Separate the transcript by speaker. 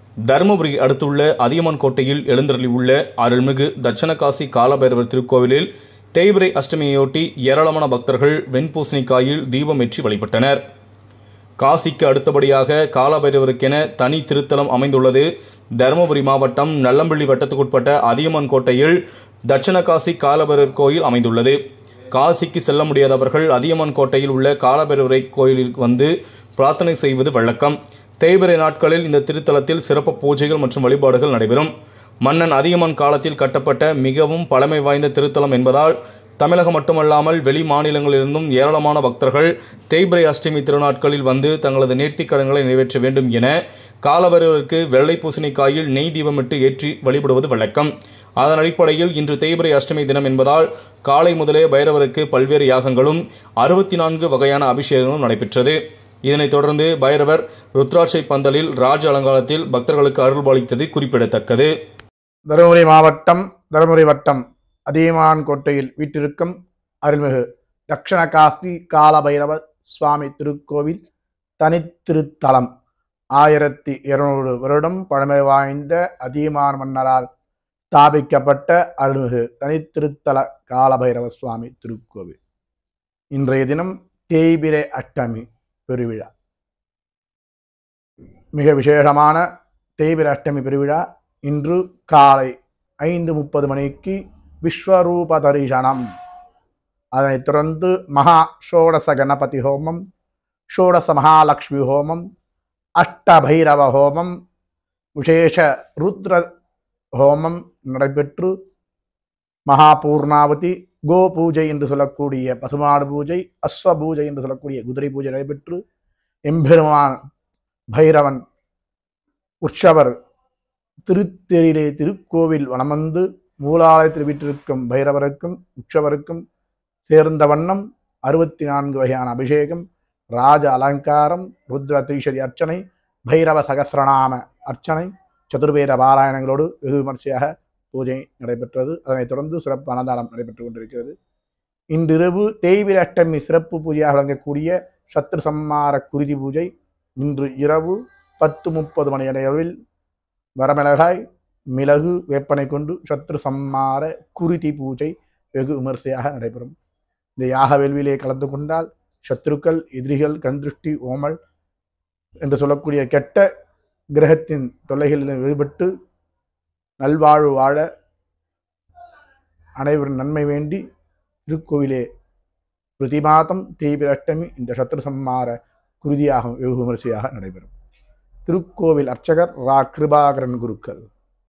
Speaker 1: தருமபுரி அடுத்துள்ள அதியமான் கோட்டையில் எழுந்தருளியுள்ள அருள்மிகு தட்சணகாசி காலபைரவர் திருக்கோவிலில் தேய்பிரை அஷ்டமியையொட்டி ஏராளமான பக்தர்கள் வெண்பூசணிக்காயில் தீபமேற்றி வழிபட்டனர் காசிக்கு அடுத்தபடியாக காலபைரவருக்கென தனி திருத்தலம் அமைந்துள்ளது தருமபுரி மாவட்டம் நல்லம்பள்ளி வட்டத்துக்குட்பட்ட அதியமான் கோட்டையில் தட்சணகாசி காலபைரவர் கோயில் அமைந்துள்ளது காசிக்கு செல்ல முடியாதவர்கள் அதியமான் கோட்டையில் உள்ள காலபைரவரை கோயிலில் வந்து பிரார்த்தனை செய்வது வழக்கம் தேய்பிரை நாட்களில் இந்த திருத்தலத்தில் சிறப்பு பூஜைகள் மற்றும் வழிபாடுகள் நடைபெறும் மன்னன் அதியமான் காலத்தில் கட்டப்பட்ட மிகவும் பழமை வாய்ந்த திருத்தலம் என்பதால் தமிழகம் மட்டுமல்லாமல் வெளி மாநிலங்களிலிருந்தும் ஏராளமான பக்தர்கள் தேய்பிரை அஷ்டமி திருநாட்களில் வந்து தங்களது நேர்த்திக் கடன்களை நிறைவேற்ற வேண்டும் என காலபைரவருக்கு வெள்ளை பூசணிக்காயில் நெய் தீபமிட்டு ஏற்றி வழிபடுவது வழக்கம் அதன் அடிப்படையில் இன்று தேய்பிரை அஷ்டமி தினம் என்பதால் காலை முதலே பைரவருக்கு பல்வேறு யாகங்களும் அறுபத்தி நான்கு வகையான அபிஷேகங்களும் நடைபெற்றது இதனைத் தொடர்ந்து பைரவர் ருத்ராட்சை பந்தலில் ராஜ அலங்காரத்தில் பக்தர்களுக்கு அருள்பாலித்தது குறிப்பிடத்தக்கது
Speaker 2: தருமபுரி மாவட்டம் தருமபுரி வட்டம் அதியமான் கோட்டையில் வீட்டிருக்கும் அருள்மிகு தக்ஷண காசி காலபைரவ சுவாமி திருக்கோவில் தனித்திருத்தலம் ஆயிரத்தி இருநூறு வருடம் பழமை வாய்ந்த அதியமான் மன்னரால் ஸ்தாபிக்கப்பட்ட அருள்மிகு தனித்திருத்தல காலபைரவ சுவாமி திருக்கோவில் இன்றைய தினம் தேய்பிரை அஷ்டமி பெருவிழா மிக விசேஷமான தேய்பிரை அஷ்டமி பெருவிழா இன்று காலை ஐந்து முப்பது மணிக்கு விஸ்வரூப தரிசனம் அதனைத் தொடர்ந்து மகா ஷோடச கணபதி ஹோமம் ஷோடச மகாலட்சுமி ஹோமம் அஷ்டபைரவ ஹோமம் விசேஷ ருத்ர ஹோமம் நடைபெற்று மகா பூர்ணாவதி கோ பூஜை என்று சொல்லக்கூடிய பசுமாடு பூஜை அஸ்வ பூஜை என்று சொல்லக்கூடிய குதிரை பூஜை நடைபெற்று எம்பெருமான் பைரவன் உற்சவர் திருத்தெரிலே திருக்கோவில் வனமந்து மூலாலயத்தில் வீட்டிற்கும் பைரவருக்கும் உற்சவருக்கும் சேர்ந்த வண்ணம் அறுபத்தி நான்கு வகையான அபிஷேகம் ராஜ அலங்காரம் ருத்ர திரிஷதி அர்ச்சனை பைரவ சகசிரநாம அர்ச்சனை சதுர்வேத பாராயணங்களோடு வெகு விமர்சையாக பூஜை நடைபெற்றது அதனைத் தொடர்ந்து சிறப்பு அன்னதானம் நடைபெற்றுக் கொண்டிருக்கிறது இன்றிரவு தேய்பிர அஷ்டமி சிறப்பு பூஜையாக வழங்கக்கூடிய சத்ரு சம்மார குருதி பூஜை இன்று இரவு பத்து முப்பது மணி அளவில் வரமிளகாய் மிளகு வேப்பனை கொண்டு சத்ரு சம்மார குருதி பூஜை வெகு விமர்சையாக நடைபெறும் இந்த யாக வேள்வியிலே கலந்து கொண்டால் சத்ருக்கள் எதிரிகள் கண்திருஷ்டி ஓமல் என்று சொல்லக்கூடிய கெட்ட கிரகத்தின் தொல்லைகளில் விடுபட்டு நல்வாழ்வு வாழ அனைவரும் நன்மை வேண்டி திருக்கோவிலே பிரதிமாதம் தேய்பிர அஷ்டமி இந்த சத்ரு சம்மார குருதியாக வெகு விமர்சையாக நடைபெறும் திருக்கோவில் அர்ச்சகர் ரா கிருபாகரன் குருக்கள்